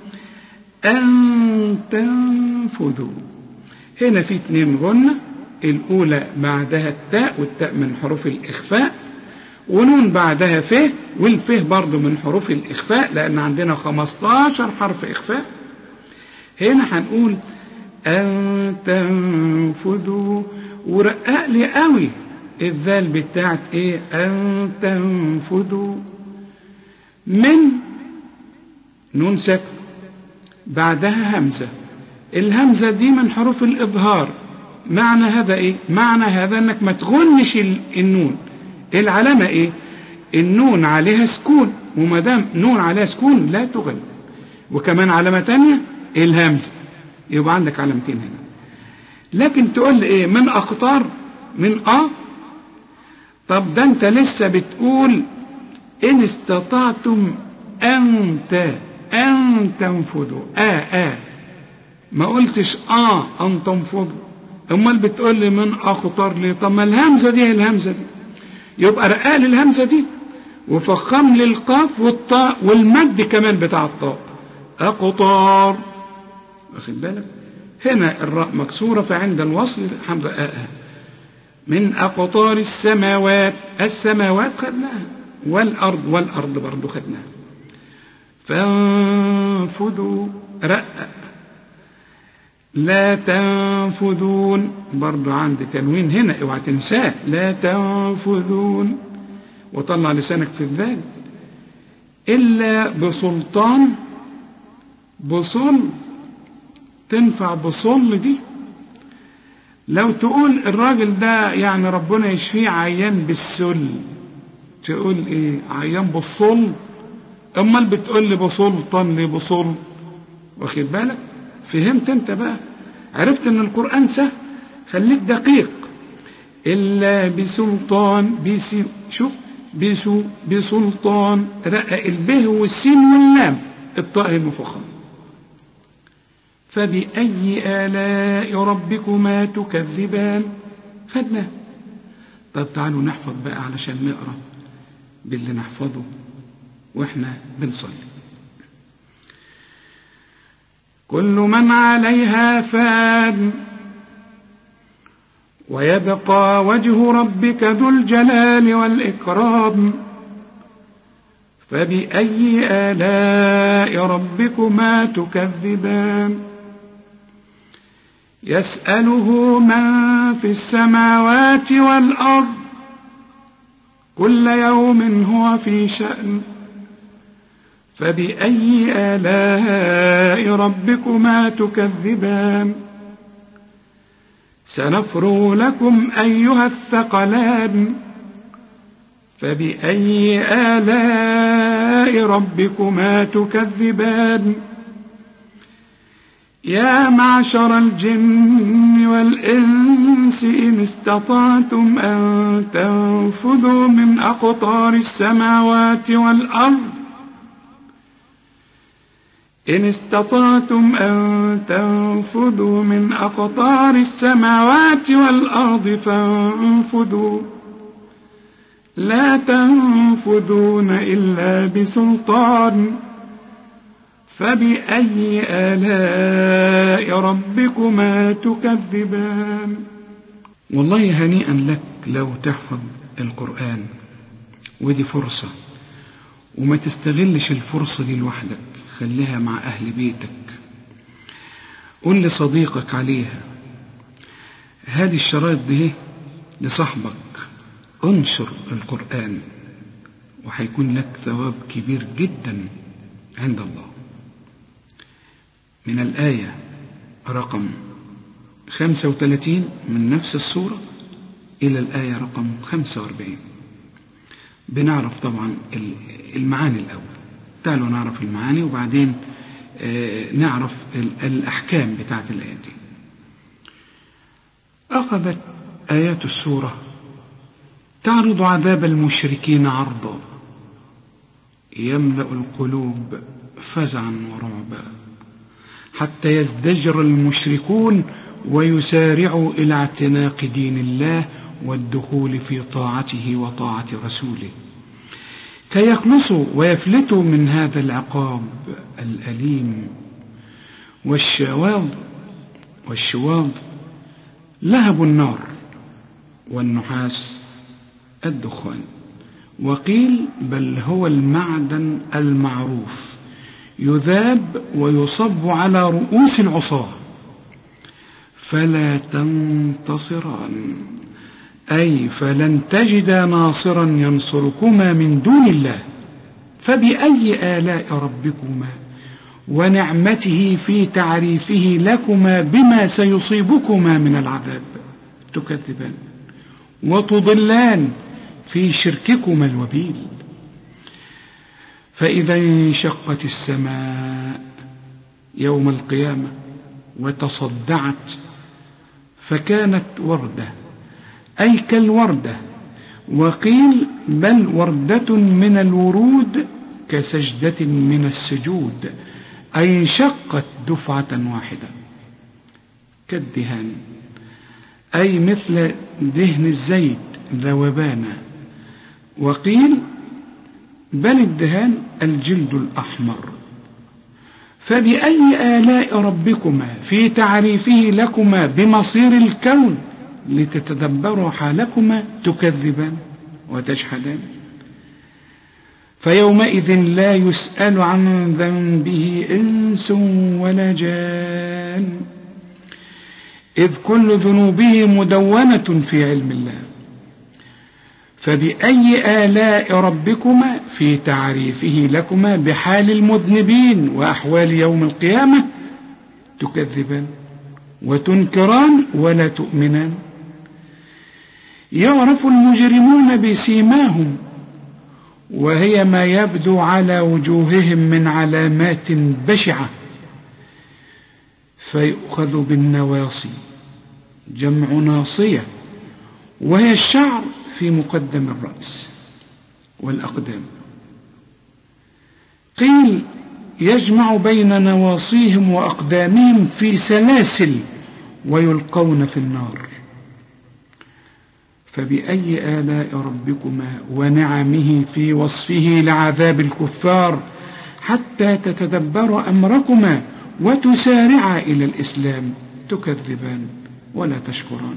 ان تنفذوا هنا في اتنين غنة الأولى بعدها التاء والتاء من حروف الإخفاء ونون بعدها فه والفه برضو من حروف الإخفاء لأن عندنا 15 حرف إخفاء هنا هنقول أن تنفذوا ورقق لي قوي الذال بتاعت إيه أن تنفذوا من نون سكن بعدها همزة الهمزة دي من حروف الإظهار معنى هذا إيه معنى هذا أنك ما تغنش النون العلامة إيه النون عليها سكون وما دام نون عليها سكون لا تغن وكمان علامة تانية الهمزة يبقى عندك علامتين هنا لكن تقول لي إيه من أقطار من أ طب ده أنت لسه بتقول إن استطعتم أنت أن تنفذوا آ آ ما قلتش آه أن تنفضوا أمال بتقول لي من أخطر لي طب ما الهمزة دي هي الهمزة دي يبقى رقق لي الهمزة دي وفخم لي القاف والطاء والمد كمان بتاع الطاء أقطار واخد بالك هنا الراء مكسورة فعند الوصل هنرققها من أقطار السماوات السماوات خدناها والأرض والأرض برضو خدناها فانفذوا رقق لا تنفذون برضو عندي تنوين هنا اوعى تنساه لا تنفذون وطلع لسانك في الذال إلا بسلطان بصل تنفع بصل دي لو تقول الراجل ده يعني ربنا يشفيه عيان بالسل تقول ايه عيان بالصل امال بتقول لي بسلطان لي بسلط واخد بالك فهمت انت بقى عرفت ان القرآن سهل خليك دقيق إلا بسلطان بسي شوف بسو بسلطان رقق البه والسين واللام الطاء المفخم فبأي آلاء ربكما تكذبان خدنا طب تعالوا نحفظ بقى علشان نقرأ باللي نحفظه واحنا بنصلي كل من عليها فان ويبقى وجه ربك ذو الجلال والإكرام فبأي آلاء ربكما تكذبان يسأله من في السماوات والأرض كل يوم هو في شأن فبأي آلاء ربكما تكذبان سنفرغ لكم أيها الثقلان فبأي آلاء ربكما تكذبان يا معشر الجن والإنس إن استطعتم أن تنفذوا من أقطار السماوات والأرض إن استطعتم أن تنفذوا من أقطار السماوات والأرض فانفذوا لا تنفذون إلا بسلطان فبأي آلاء ربكما تكذبان والله هنيئا لك لو تحفظ القرآن ودي فرصة وما تستغلش الفرصة دي لوحدك خليها مع أهل بيتك قول لصديقك عليها هذه الشرايط دي لصاحبك انشر القرآن وهيكون لك ثواب كبير جدا عند الله من الآية رقم 35 من نفس السورة إلى الآية رقم 45 بنعرف طبعا المعاني الأول تعالوا نعرف المعاني وبعدين نعرف الأحكام بتاعت الآية دي أخذت آيات السورة تعرض عذاب المشركين عرضا يملأ القلوب فزعا ورعبا حتى يزدجر المشركون ويسارعوا إلى اعتناق دين الله والدخول في طاعته وطاعة رسوله كي يخلصوا ويفلتوا من هذا العقاب الأليم والشواظ والشواظ لهب النار والنحاس الدخان وقيل بل هو المعدن المعروف يذاب ويصب على رؤوس العصاة فلا تنتصران أي فلن تجدا ناصرا ينصركما من دون الله فبأي آلاء ربكما ونعمته في تعريفه لكما بما سيصيبكما من العذاب تكذبان وتضلان في شرككما الوبيل فإذا انشقت السماء يوم القيامة وتصدعت فكانت وردة أي كالوردة وقيل بل وردة من الورود كسجدة من السجود أي انشقت دفعة واحدة كالدهان أي مثل دهن الزيت ذوبانا وقيل بل الدهان الجلد الأحمر فبأي آلاء ربكما في تعريفه لكما بمصير الكون لتتدبروا حالكما تكذبان وتجحدان فيومئذ لا يسأل عن ذنبه إنس ولا جان إذ كل ذنوبه مدونة في علم الله فبأي آلاء ربكما في تعريفه لكما بحال المذنبين وأحوال يوم القيامة تكذبان وتنكران ولا وهي ما يبدو على وجوههم من علامات بشعة فيؤخذ بالنواصي جمع ناصية وهي الشعر في مقدم الرأس والأقدام قيل يجمع بين نواصيهم وأقدامهم في سلاسل ويلقون في النار فبأي آلاء ربكما ونعمه في وصفه لعذاب الكفار حتى تتدبر أمركما وتسارعا إلى الإسلام تكذبان ولا تشكران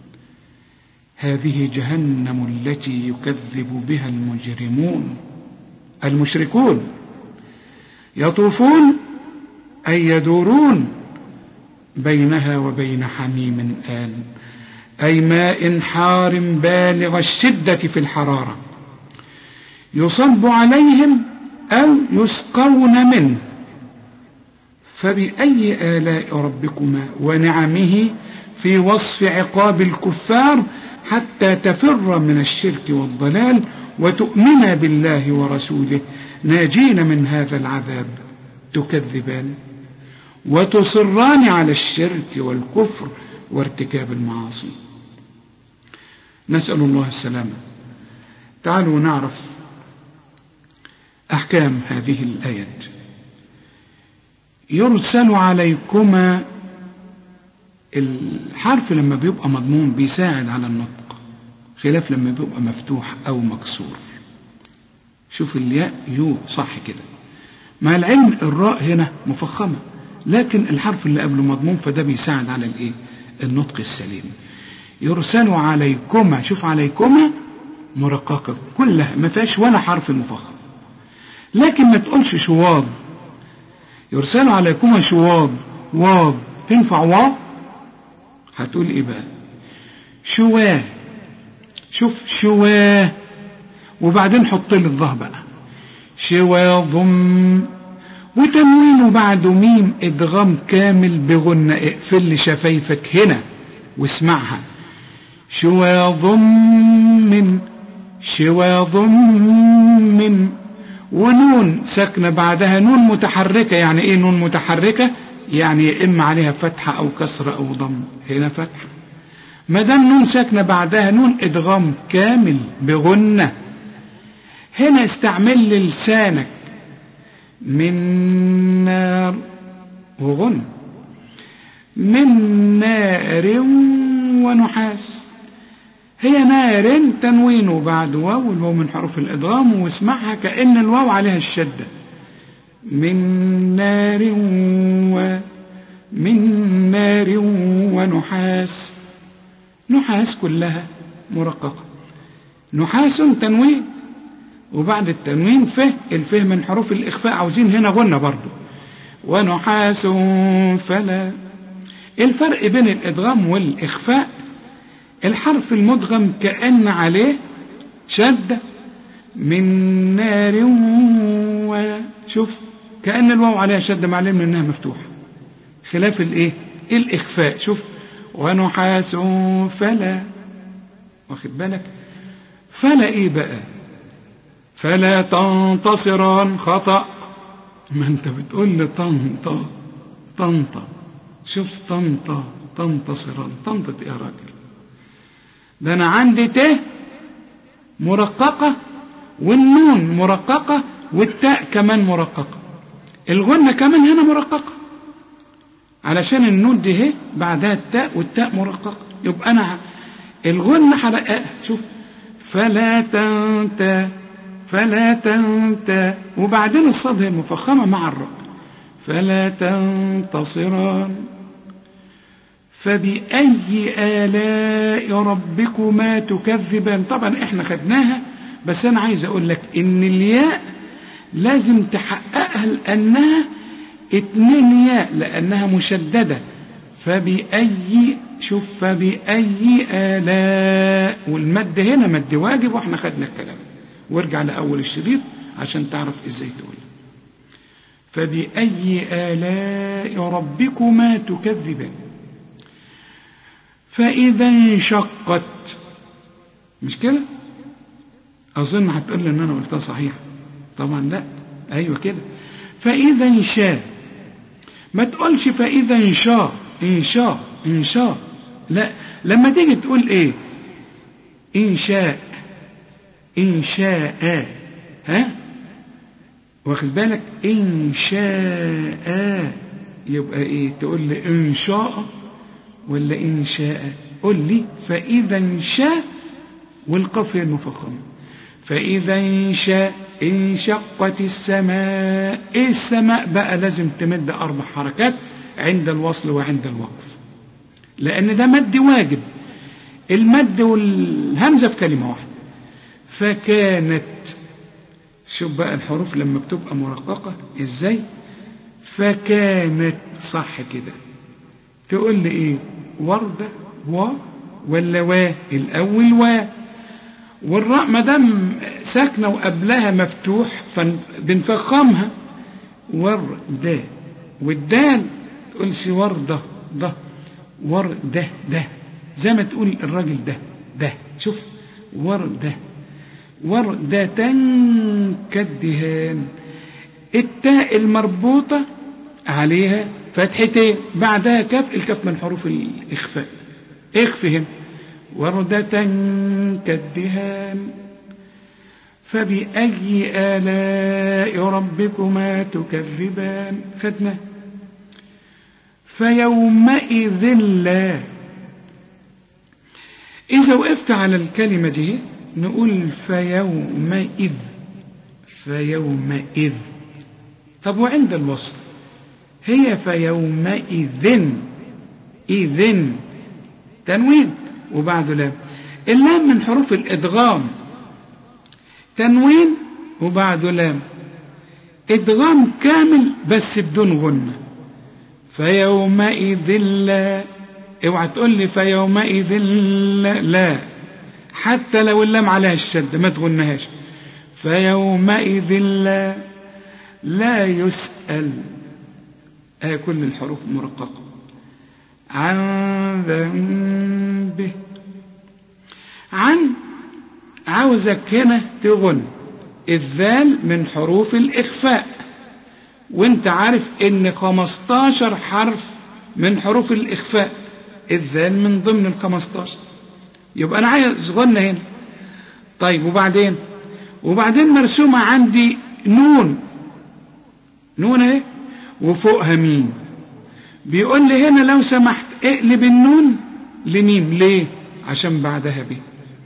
هذه جهنم التي يكذب بها المجرمون المشركون يطوفون أي يدورون بينها وبين حميم آن أي ماء حار بالغ الشدة في الحرارة يصب عليهم أو يسقون منه فبأي آلاء ربكما ونعمه في وصف عقاب الكفار حتى تفر من الشرك والضلال وتؤمن بالله ورسوله ناجين من هذا العذاب تكذبان وتصران على الشرك والكفر وارتكاب المعاصي نسأل الله السلامة تعالوا نعرف أحكام هذه الآيات يرسل عليكما الحرف لما بيبقى مضمون بيساعد على النطق خلاف لما بيبقى مفتوح أو مكسور شوف الياء يو صح كده مع العلم الراء هنا مفخمة لكن الحرف اللي قبله مضمون فده بيساعد على الايه النطق السليم يرسل عليكما شوف عليكما مرققة كلها ما فيهاش ولا حرف مفخم لكن ما تقولش شواظ يرسل عليكما شواظ واظ تنفع واو هتقول ايه بقى شواه شوف شواه وبعدين حط لي الظه بقى شواظ وتنوين بعده ميم ادغام كامل بغنة اقفل لي شفايفك هنا واسمعها شواظ من شواظ من ونون ساكنة بعدها نون متحركة يعني ايه نون متحركة يعني يا اما عليها فتحة او كسرة او ضم هنا فتحة ما دام نون ساكنة بعدها نون ادغام كامل بغنة هنا استعمل لي لسانك من نار وغن من نار ونحاس هي نار تنوين بعد واو والواو من حروف الإدغام واسمعها كأن الواو عليها الشدة من نار و من نار ونحاس نحاس كلها مرققة نحاس تنوين وبعد التنوين فه الفه من حروف الإخفاء عاوزين هنا غنة برضو ونحاس فلا الفرق بين الإدغام والإخفاء الحرف المدغم كأن عليه شدة من نار وشوف كأن الواو عليها شدة معلم إنها مفتوحة خلاف الإيه الإخفاء شوف ونحاس فلا واخد بالك فلا إيه بقى فلا تنتصران خطأ ما انت بتقول لي طنطا طنطا شوف طنطا تنتصران طنطة يا راجل ده انا عندي ت مرققة والنون مرققة والتاء كمان مرققة الغنة كمان هنا مرققة علشان النون دي هي بعدها التاء والتاء مرققة يبقى انا الغنة حرقها شوف فلا تنت فلا تنت وبعدين الصاد هي المفخمة مع الراء فلا تنتصران فبأي آلاء ربكما تكذبان طبعا احنا خدناها بس انا عايز اقول لك ان الياء لازم تحققها لانها اتنين ياء لانها مشددة فبأي شوف فبأي آلاء والمد هنا مد واجب واحنا خدنا الكلام وارجع لأول الشريط عشان تعرف ازاي تقول فبأي آلاء ربكما تكذبان فإذا انشقت مش كده أظن هتقول لي إن أنا قلتها صحيح طبعا لا أيوة كده فإذا انشاء ما تقولش فإذا انشاء انشاء انشاء لا لما تيجي تقول إيه إنشاء إنشاء ها واخد بالك إن شاء يبقى إيه تقول لي إن شاء ولا إن شاء قل لي فإذا انشاء والقافية المفخمة فإذا انشاء انشقت السماء إيه السماء بقى لازم تمد أربع حركات عند الوصل وعند الوقف لأن ده مد واجب المد والهمزة في كلمة واحدة فكانت شوف بقى الحروف لما بتبقى مرققة ازاي فكانت صح كده تقول لي ايه وردة و ولا وا الاول وا والراء ما دام ساكنه وقبلها مفتوح فبنفخمها وردة والدال تقولش وردة ده وردة ده زي ما تقول الراجل ده ده شوف وردة وردة كالدهان التاء المربوطة عليها فتحتين بعدها كف الكف من حروف الإخفاء اخفهم وردة كالدهان فبأي آلاء ربكما تكذبان خدنا فيومئذ لا إذا وقفت على الكلمة دي نقول فيومئذ فيومئذ طب وعند الوصل هي فيومئذ إذن تنوين وبعد لام اللام من حروف الإدغام تنوين وبعد لام إدغام كامل بس بدون غنة فيومئذ لا اوعى تقول لي فيومئذ لا, لا حتى لو اللام عليها الشدة ما تغنهاش فيومئذ لا لا يسأل آه كل الحروف مرققة عن ذنبه عن عاوزك هنا تغن الذال من حروف الإخفاء وانت عارف ان 15 حرف من حروف الإخفاء الذال من ضمن ال 15 يبقى أنا عايز غنى هنا طيب وبعدين وبعدين مرسومة عندي نون نون اهي وفوقها ميم بيقول لي هنا لو سمحت اقلب النون لميم ليه عشان بعدها ب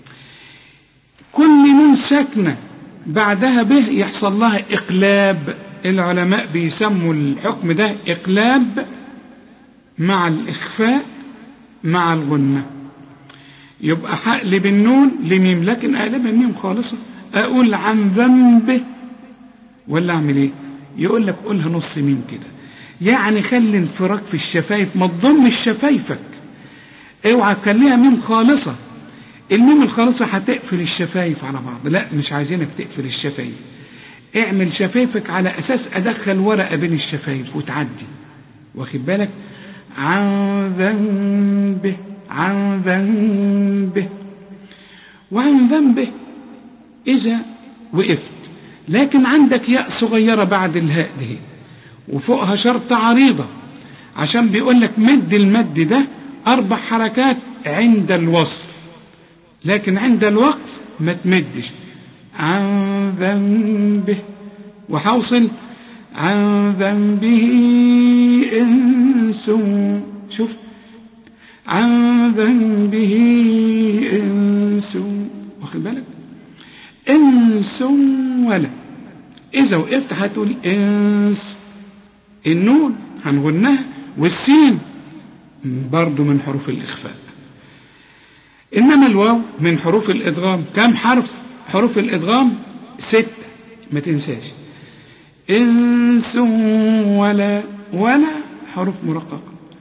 كل نون ساكنة بعدها به يحصل لها إقلاب العلماء بيسموا الحكم ده إقلاب مع الإخفاء مع الغنة يبقى هقلب النون لميم لكن اقلبها ميم خالصة اقول عن ذنبه ولا اعمل ايه يقول لك قولها نص ميم كده يعني خلي انفراج في الشفايف ما تضمش شفايفك اوعى تخليها ميم خالصة الميم الخالصة هتقفل الشفايف على بعض لا مش عايزينك تقفل الشفايف اعمل شفايفك على اساس ادخل ورقة بين الشفايف وتعدي واخد بالك عن ذنبه عن ذنبه وعن ذنبه إذا وقفت لكن عندك ياء صغيرة بعد الهاء دي وفوقها شرطة عريضة عشان بيقول لك مد المد ده أربع حركات عند الوصل لكن عند الوقف ما تمدش عن ذنبه وحوصل عن ذنبه إنس شوف عن ذنبه إنس واخد بالك إنس ولا إذا وقفت هتقول إنس النون هنغنها والسين برضو من حروف الإخفاء إنما الواو من حروف الإدغام كم حرف حروف الإدغام ستة ما تنساش إنس ولا ولا حروف مرققة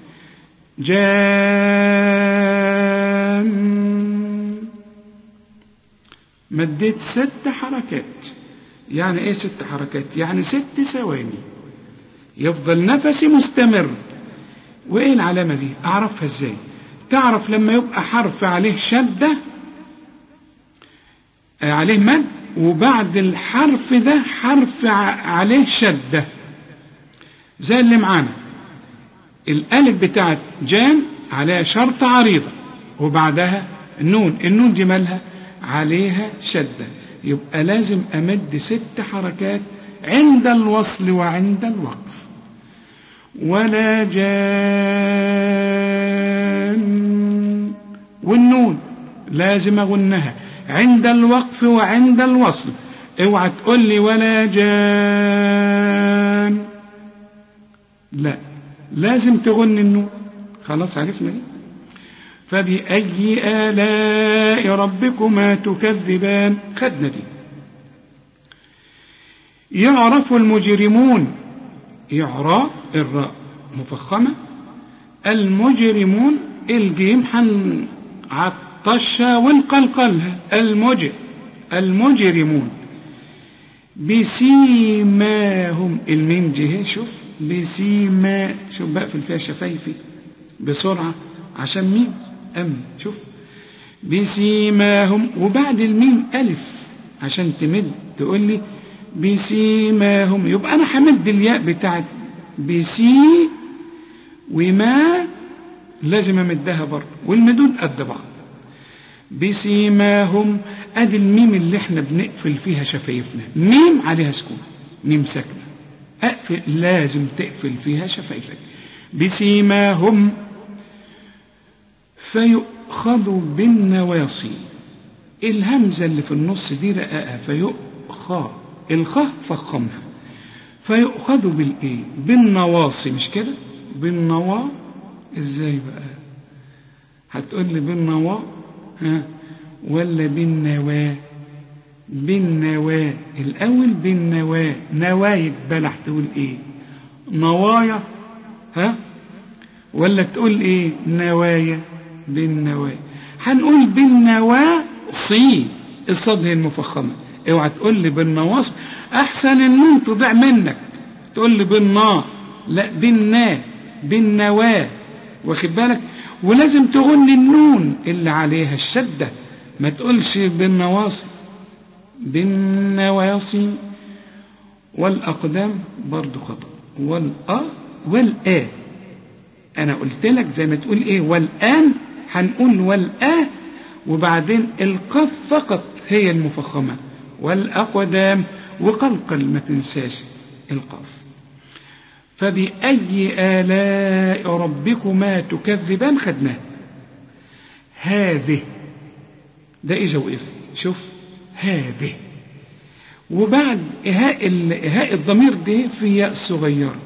جان مديت ست حركات يعني ايه ست حركات يعني ست ثواني يفضل نفسي مستمر وايه العلامة دي اعرفها ازاي تعرف لما يبقى حرف عليه شدة عليه مد وبعد الحرف ده حرف عليه شدة زي اللي معانا الألف بتاعت جان عليها شرطة عريضة وبعدها نون النون دي مالها عليها شدة يبقى لازم أمد ست حركات عند الوصل وعند الوقف ولا جان والنون لازم أغنها عند الوقف وعند الوصل اوعى تقول لي ولا جان لا لازم تغني النون خلاص عرفنا دي فبأي آلاء ربكما تكذبان خدنا دي يعرف المجرمون يعرى الراء مفخمة المجرمون الجيم حنعطشها ونقلقلها المجر المجرمون بسيماهم الميم جه شوف بسيما شوف بقفل فيها شفايفي بسرعة عشان ميم أم شوف بسيماهم وبعد الميم ألف عشان تمد تقول لي بسيماهم يبقى أنا همد الياء بتاعت بسي وما لازم أمدها برضه والمدود قد بعض بسيماهم ادي الميم اللي احنا بنقفل فيها شفايفنا ميم عليها سكون ميم ساكنه اقفل لازم تقفل فيها شفايفك بسيماهم فيؤخذ بالنواصي الهمزة اللي في النص دي رقاقة فيؤخى الخاء فخمها فيؤخذ بالايه بالنواصي مش كده بالنوا ازاي بقى هتقول لي بالنوا ها ولا بالنوا بالنوا الاول بالنوا نوايا بلح تقول ايه نوايا ها ولا تقول ايه نوايا بالنوايا هنقول بالنواصي الصاد هي المفخمه اوعى تقول لي بالنواصي احسن النون تضيع منك تقول لي بالنا لا بالنا بالنوا واخد بالك ولازم تغني النون اللي عليها الشده ما تقولش بالنواصي بالنواصي والأقدام برضو خطأ والأ والآ أنا قلت لك زي ما تقول إيه والآن هنقول والآ وبعدين القاف فقط هي المفخمة والأقدام وقلقل ما تنساش القاف فبأي آلاء ربكما تكذبان خدناه هذه ده إذا وقفت شوف هذه وبعد إهاء إهاء الضمير ده في ياء صغيرة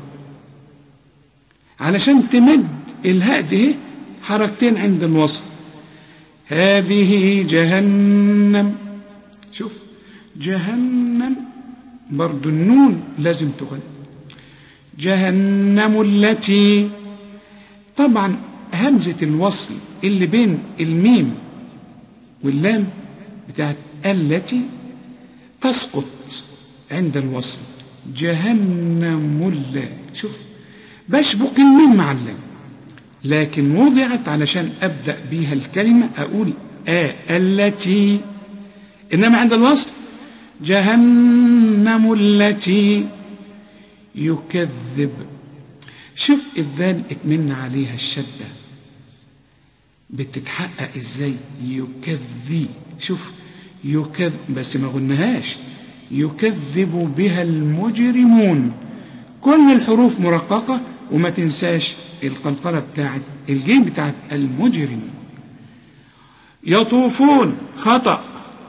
علشان تمد الهاء ده حركتين عند الوصل هذه جهنم شوف جهنم برضو النون لازم تغني جهنم التي طبعا همزة الوصل اللي بين الميم واللام بتاعت التي تسقط عند الوصل جهنم الله شوف بشبك الميم مع اللام لكن وضعت علشان أبدأ بيها الكلمة أقول آ التي إنما عند الوصل جهنم التي يكذب شوف الذال اتمنى عليها الشدة بتتحقق ازاي يكذب شوف يكذب بس ما قلناهاش يكذب بها المجرمون كل الحروف مرققة وما تنساش القلقلة بتاعت الجيم بتاعت المجرمون يطوفون خطأ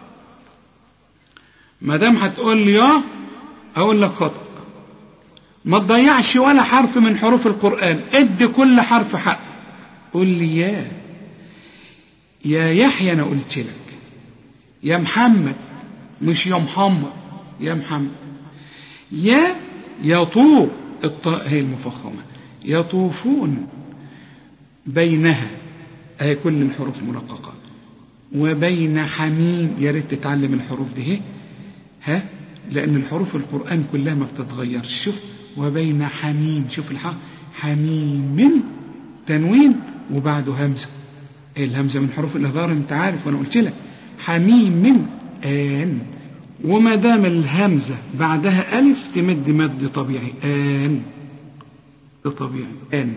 ما دام هتقول لي يا اقول لك خطأ ما تضيعش ولا حرف من حروف القرآن ادي كل حرف حق قول لي يا يا يحيى انا قلت لك يا محمد مش يا محمد يا محمد يا يطوف الطاء هي المفخمة يطوفون بينها أي كل الحروف مرققة وبين حميم يا ريت تتعلم الحروف دي ها لأن الحروف القرآن كلها ما بتتغيرش شوف وبين حميم شوف الحق حميم تنوين وبعده همزة الهمزة من حروف الإظهار أنت عارف وأنا قلت لك حميم آن وما دام الهمزة بعدها ألف تمد مد طبيعي آن ده طبيعي آن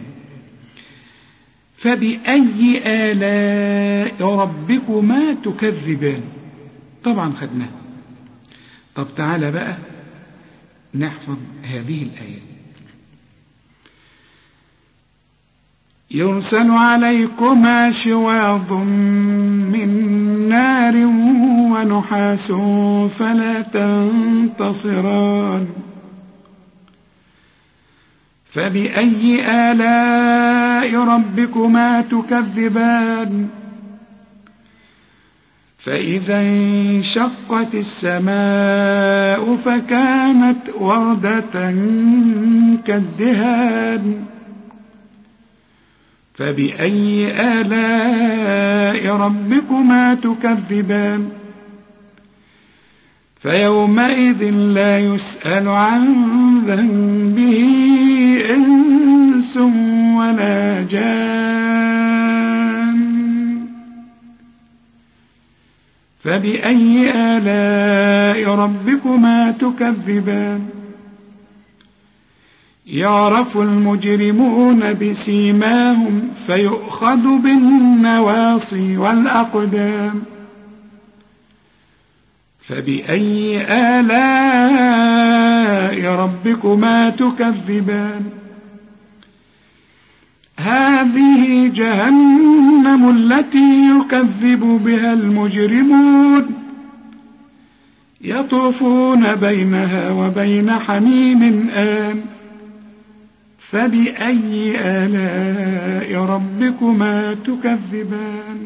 فبأي آلاء ربكما تكذبان طبعا خدناه طب تعالى بقى نحفظ هذه الآيات يرسل عليكما شواظ من نار ونحاس فلا تنتصران فبأي آلاء ربكما تكذبان فإذا انشقت السماء فكانت وردة كالدهان فبأي آلاء ربكما تكذبان فيومئذ لا يسأل عن ذنبه إنس ولا جان فبأي آلاء ربكما تكذبان يعرف المجرمون بسيماهم فيؤخذ بالنواصي والأقدام فبأي آلاء ربكما تكذبان هذه جهنم التي يكذب بها المجرمون يطوفون بينها وبين حميم آن فبأي آلاء ربكما تكذبان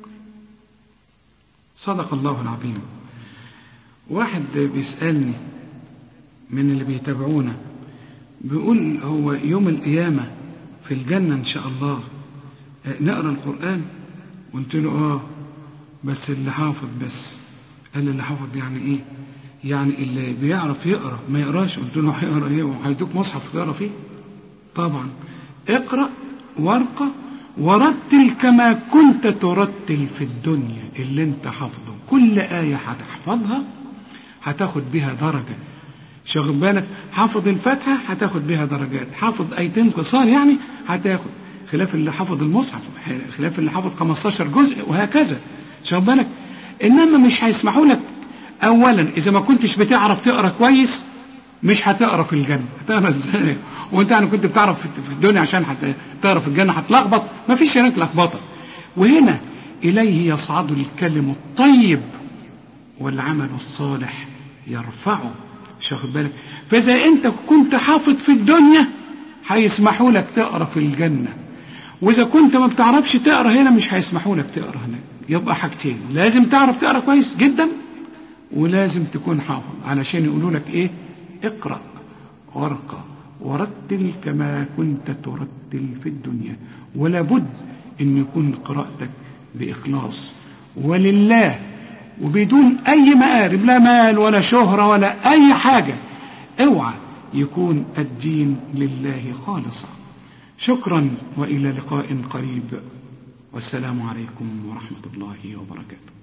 صدق الله العظيم واحد بيسألني من اللي بيتابعونا بيقول هو يوم القيامة في الجنة إن شاء الله نقرأ القرآن قلت له آه بس اللي حافظ بس قال لي اللي حافظ يعني إيه يعني اللي بيعرف يقرأ ما يقراش قلت له هيقرأ إيه وهيدوك مصحف تقرأ فيه طبعا اقرأ وارقى ورتل كما كنت ترتل في الدنيا اللي انت حافظه كل آية هتحفظها هتاخد بها درجة شغل بالك حافظ الفاتحة هتاخد بها درجات حافظ آيتين قصار يعني هتاخد خلاف اللي حافظ المصحف خلاف اللي حافظ 15 جزء وهكذا شغل بالك إنما مش هيسمحوا لك أولا إذا ما كنتش بتعرف تقرأ كويس مش هتقرا في الجنه هتقرا ازاي وانت يعني كنت بتعرف في الدنيا عشان تقرا في الجنه هتلخبط ما فيش هناك لخبطه وهنا اليه يصعد الكلم الطيب والعمل الصالح يرفعه شاخد بالك فاذا انت كنت حافظ في الدنيا هيسمحوا لك تقرا في الجنه واذا كنت ما بتعرفش تقرا هنا مش هيسمحوا لك تقرا هناك يبقى حاجتين لازم تعرف تقرا كويس جدا ولازم تكون حافظ علشان يقولوا لك ايه اقرأ وارقى ورتل كما كنت ترتل في الدنيا ولا بد ان يكون قراءتك بإخلاص ولله وبدون أي مآرب لا مال ولا شهرة ولا أي حاجة اوعى يكون الدين لله خالصا شكرا وإلى لقاء قريب والسلام عليكم ورحمة الله وبركاته